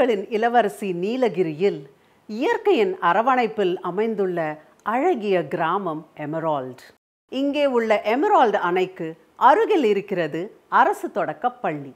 மலைகளின் இளவரசி நீலகிரியில் இயற்கையின் அரவணைப்பில் அமைந்துள்ள அழகிய கிராமம் எமரால்ட் இங்கே உள்ள எமரால்டு அணைக்கு அருகில் இருக்கிறது அரசு தொடக்கப் பள்ளி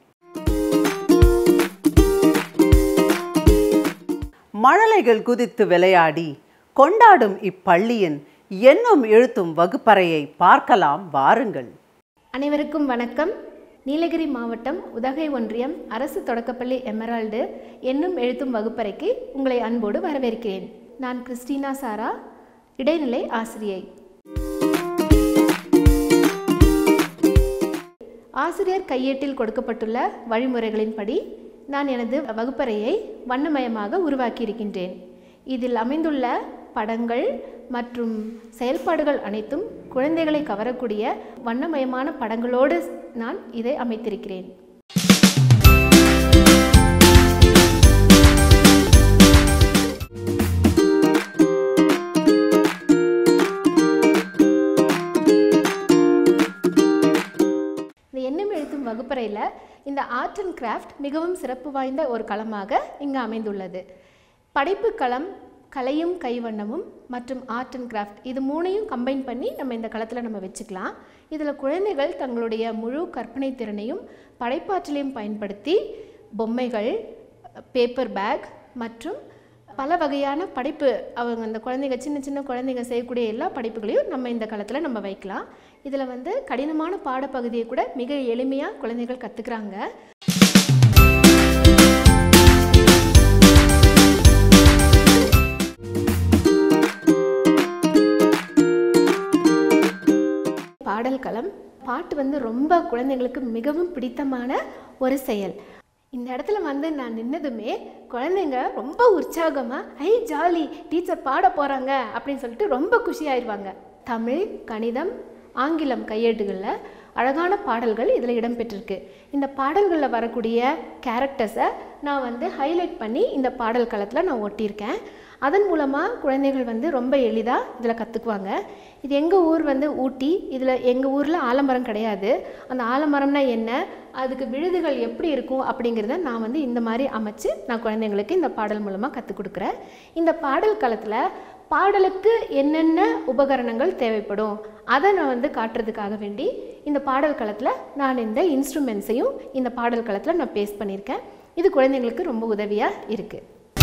மழலைகள் குதித்து விளையாடி கொண்டாடும் இப்பள்ளியின் எண்ணும் எழுத்தும் வகுப்பறையை பார்க்கலாம் வாருங்கள் அனைவருக்கும் வணக்கம் நீலகிரி மாவட்டம் உதகை ஒன்றியம் அரசு தொடக்கப்பள்ளி எமரால்டு என்னும் எழுத்தும் வகுப்பறைக்கு உங்களை அன்போடு வரவேற்கிறேன் நான் கிறிஸ்டினா சாரா இடைநிலை ஆசிரியை ஆசிரியர் கையேட்டில் கொடுக்கப்பட்டுள்ள வழிமுறைகளின்படி நான் எனது வகுப்பறையை வண்ணமயமாக உருவாக்கியிருக்கின்றேன் இதில் அமைந்துள்ள படங்கள் மற்றும் செயல்பாடுகள் அனைத்தும் குழந்தைகளை கவரக்கூடிய வண்ணமயமான படங்களோடு நான் இதை அமைத்திருக்கிறேன் இந்த எண்ணம் எழுத்தும் வகுப்பறையில் இந்த ஆர்ட் அண்ட் கிராஃப்ட் மிகவும் சிறப்பு வாய்ந்த ஒரு களமாக இங்கு அமைந்துள்ளது படைப்பு களம் கலையும் கைவண்ணமும் மற்றும் ஆர்ட் அண்ட் கிராஃப்ட் இது மூணையும் கம்பைன் பண்ணி நம்ம இந்த களத்தில் நம்ம வச்சுக்கலாம் இதில் குழந்தைகள் தங்களுடைய முழு கற்பனை திறனையும் படைப்பாற்றலையும் பயன்படுத்தி பொம்மைகள் பேப்பர் பேக் மற்றும் பல வகையான படைப்பு அவங்க அந்த குழந்தைங்க சின்ன சின்ன குழந்தைங்க செய்யக்கூடிய எல்லா படைப்புகளையும் நம்ம இந்த காலத்தில் நம்ம வைக்கலாம் இதில் வந்து கடினமான பாடப்பகுதியை கூட மிக எளிமையாக குழந்தைகள் கற்றுக்குறாங்க பாடல் களம் பாட்டு வந்து ரொம்ப குழந்தைங்களுக்கு மிகவும் பிடித்தமான ஒரு செயல் இந்த இடத்துல வந்து நான் நின்னதுமே குழந்தைங்க ரொம்ப உற்சாகமாக ஐ ஜாலி டீச்சர் பாட போகிறாங்க அப்படின்னு சொல்லிட்டு ரொம்ப குஷியாயிருவாங்க தமிழ் கணிதம் ஆங்கிலம் கையேடுகளில் அழகான பாடல்கள் இதில் இடம்பெற்றிருக்கு இந்த பாடல்களில் வரக்கூடிய கேரக்டர்ஸை நான் வந்து ஹைலைட் பண்ணி இந்த பாடல் களத்தில் நான் ஒட்டியிருக்கேன் அதன் மூலமாக குழந்தைகள் வந்து ரொம்ப எளிதாக இதில் கற்றுக்குவாங்க இது எங்கள் ஊர் வந்து ஊட்டி இதில் எங்கள் ஊரில் ஆலமரம் கிடையாது அந்த ஆலமரம்னா என்ன அதுக்கு விழுதுகள் எப்படி இருக்கும் அப்படிங்கிறத நான் வந்து இந்த மாதிரி அமைச்சு நான் குழந்தைங்களுக்கு இந்த பாடல் மூலமாக கற்றுக் கொடுக்குறேன் இந்த பாடல் களத்தில் பாடலுக்கு என்னென்ன உபகரணங்கள் தேவைப்படும் அதை நான் வந்து காட்டுறதுக்காக வேண்டி இந்த பாடல் களத்தில் நான் இந்த இன்ஸ்ட்ருமெண்ட்ஸையும் இந்த பாடல் களத்தில் நான் பேஸ்ட் பண்ணியிருக்கேன் இது குழந்தைங்களுக்கு ரொம்ப உதவியாக இருக்குது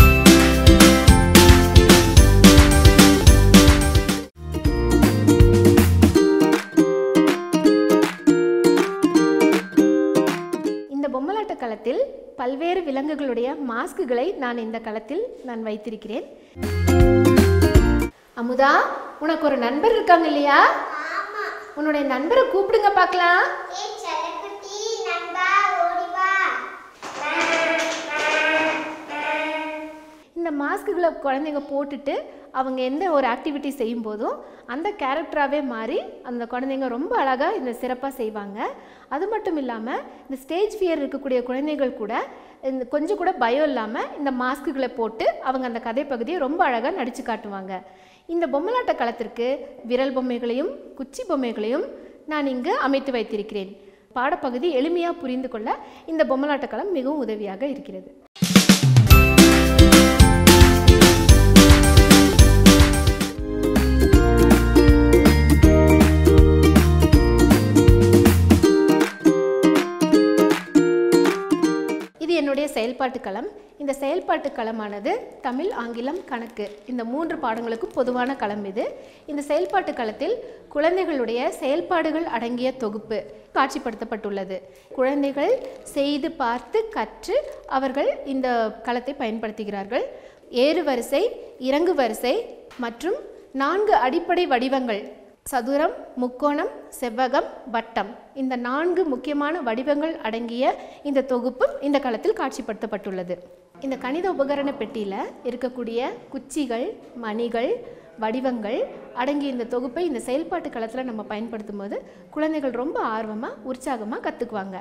இந்த பொம்மலாட்ட களத்தில் பல்வேறு விலங்குகளுடைய மாஸ்குகளை நான் இந்த களத்தில் நான் வைத்திருக்கிறேன் அமுதா உனக்கு ஒரு நண்பர் இருக்காங்க இல்லையா உன்னுடைய நண்பரை கூப்பிடுங்க பார்க்கலாம் ஏய் செல்லக்குட்டி நண்பா ஓடி வா இந்த மாஸ்க்குகளை குழந்தைங்க போட்டுட்டு அவங்க எந்த ஒரு ஆக்டிவிட்டி செய்யும் போதும் அந்த கேரக்டராகவே மாறி அந்த குழந்தைங்க ரொம்ப அழகாக இந்த சிறப்பாக செய்வாங்க அது மட்டும் இல்லாமல் இந்த ஸ்டேஜ் ஃபியர் இருக்கக்கூடிய குழந்தைகள் கூட இந்த கொஞ்சம் கூட பயம் இல்லாமல் இந்த மாஸ்க்குகளை போட்டு அவங்க அந்த கதை பகுதியை ரொம்ப அழகாக நடித்து காட்டுவாங்க இந்த பொம்மலாட்ட களத்திற்கு விரல் பொம்மைகளையும் குச்சி பொம்மைகளையும் நான் இங்கு அமைத்து வைத்திருக்கிறேன் பாடப்பகுதி எளிமையாக புரிந்து கொள்ள இந்த பொம்மலாட்ட களம் மிகவும் உதவியாக இருக்கிறது இது என்னுடைய செயல்பாட்டு களம் இந்த செயல்பாட்டு களமானது தமிழ் ஆங்கிலம் கணக்கு இந்த மூன்று பாடங்களுக்கும் பொதுவான களம் இது இந்த செயல்பாட்டு களத்தில் குழந்தைகளுடைய செயல்பாடுகள் அடங்கிய தொகுப்பு காட்சிப்படுத்தப்பட்டுள்ளது குழந்தைகள் செய்து பார்த்து கற்று அவர்கள் இந்த களத்தை பயன்படுத்துகிறார்கள் ஏறு வரிசை இறங்கு வரிசை மற்றும் நான்கு அடிப்படை வடிவங்கள் சதுரம் முக்கோணம் செவ்வகம் வட்டம் இந்த நான்கு முக்கியமான வடிவங்கள் அடங்கிய இந்த தொகுப்பும் இந்த களத்தில் காட்சிப்படுத்தப்பட்டுள்ளது இந்த கணித உபகரண பெட்டியில் இருக்கக்கூடிய குச்சிகள் மணிகள் வடிவங்கள் அடங்கிய இந்த தொகுப்பை இந்த செயல்பாட்டு களத்தில் நம்ம பயன்படுத்தும் போது குழந்தைகள் ரொம்ப ஆர்வமாக உற்சாகமாக கற்றுக்குவாங்க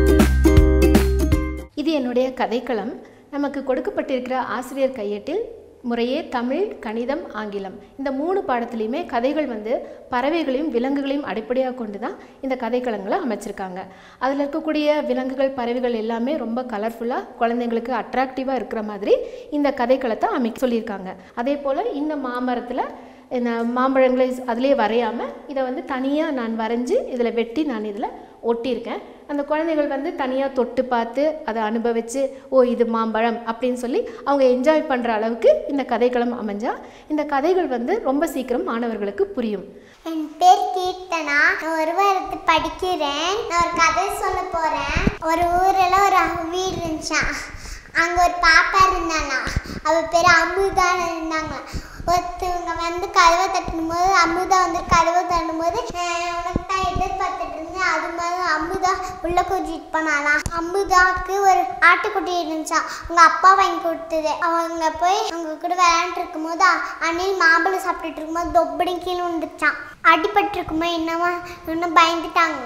இது என்னுடைய கதைக்களம் நமக்கு கொடுக்கப்பட்டிருக்கிற ஆசிரியர் கையேட்டில் முறையே தமிழ் கணிதம் ஆங்கிலம் இந்த மூணு பாடத்துலையுமே கதைகள் வந்து பறவைகளையும் விலங்குகளையும் அடிப்படையாக கொண்டு தான் இந்த கதைக்களங்களை அமைச்சிருக்காங்க அதில் இருக்கக்கூடிய விலங்குகள் பறவைகள் எல்லாமே ரொம்ப கலர்ஃபுல்லாக குழந்தைங்களுக்கு அட்ராக்டிவாக இருக்கிற மாதிரி இந்த கதைக்களத்தை அமைக்க சொல்லியிருக்காங்க அதே போல் இந்த மாமரத்தில் இந்த மாம்பழங்களை அதிலே வரையாமல் இதை வந்து தனியாக நான் வரைஞ்சி இதில் வெட்டி நான் இதில் ஒட்டியிருக்கேன் அந்த குழந்தைகள் வந்து தனியாக தொட்டு பார்த்து அதை அனுபவித்து ஓ இது மாம்பழம் அப்படின்னு சொல்லி அவங்க என்ஜாய் பண்ணுற அளவுக்கு இந்த கதைக்களம் அமைஞ்சா இந்த கதைகள் வந்து ரொம்ப சீக்கிரம் மாணவர்களுக்கு புரியும் என் பேர் கீர்த்தனா நான் ஒரு வாரத்து படிக்கிறேன் நான் ஒரு கதை சொல்ல போறேன் ஒரு ஊரில் ஒரு வீடு இருந்துச்சான் அங்க ஒரு பாப்பா இருந்தானா அவ பேர் அமுதான்னு இருந்தாங்க ஒருத்தவங்க வந்து கதவை தட்டும் போது அமுதா வந்து கதவை தட்டும் போது உனக்கு தான் எதிர்பார்த்துட்டு இருந்தேன் அது மாதிரி அமுதா உள்ள கொஞ்சிட்டு போனாலாம் அமுதாக்கு ஒரு ஆட்டுக்குட்டி இருந்துச்சா அவங்க அப்பா வாங்கி கொடுத்தது அவங்க போய் அவங்க கூட விளையாண்டு இருக்கும்போது அ- அணில் மாம்பழம் சாப்பிட்டுட்டு இருக்கும்போது தொப்படி கீழே விழுந்துச்சான் அடிபட்டு இருக்கும்போது என்னவா இன்னும் பயந்துட்டாங்க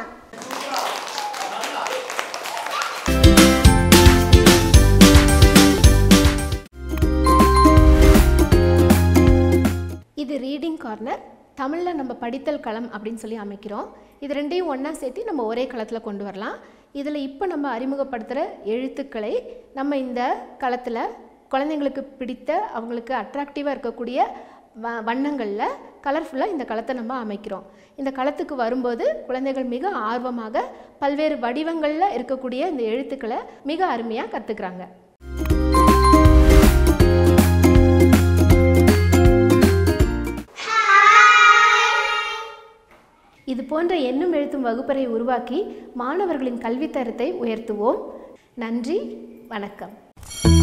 இது ரீடிங் கார்னர் தமிழில் நம்ம படித்தல் களம் அப்படின்னு சொல்லி அமைக்கிறோம் இது ரெண்டையும் ஒன்றா சேர்த்து நம்ம ஒரே களத்தில் கொண்டு வரலாம் இதில் இப்போ நம்ம அறிமுகப்படுத்துகிற எழுத்துக்களை நம்ம இந்த களத்தில் குழந்தைங்களுக்கு பிடித்த அவங்களுக்கு அட்ராக்டிவாக இருக்கக்கூடிய வ வண்ணங்களில் கலர்ஃபுல்லாக இந்த களத்தை நம்ம அமைக்கிறோம் இந்த களத்துக்கு வரும்போது குழந்தைகள் மிக ஆர்வமாக பல்வேறு வடிவங்களில் இருக்கக்கூடிய இந்த எழுத்துக்களை மிக அருமையாக கற்றுக்குறாங்க இது போன்ற எண்ணும் எழுத்தும் வகுப்பறை உருவாக்கி மாணவர்களின் கல்வித்தரத்தை உயர்த்துவோம் நன்றி வணக்கம்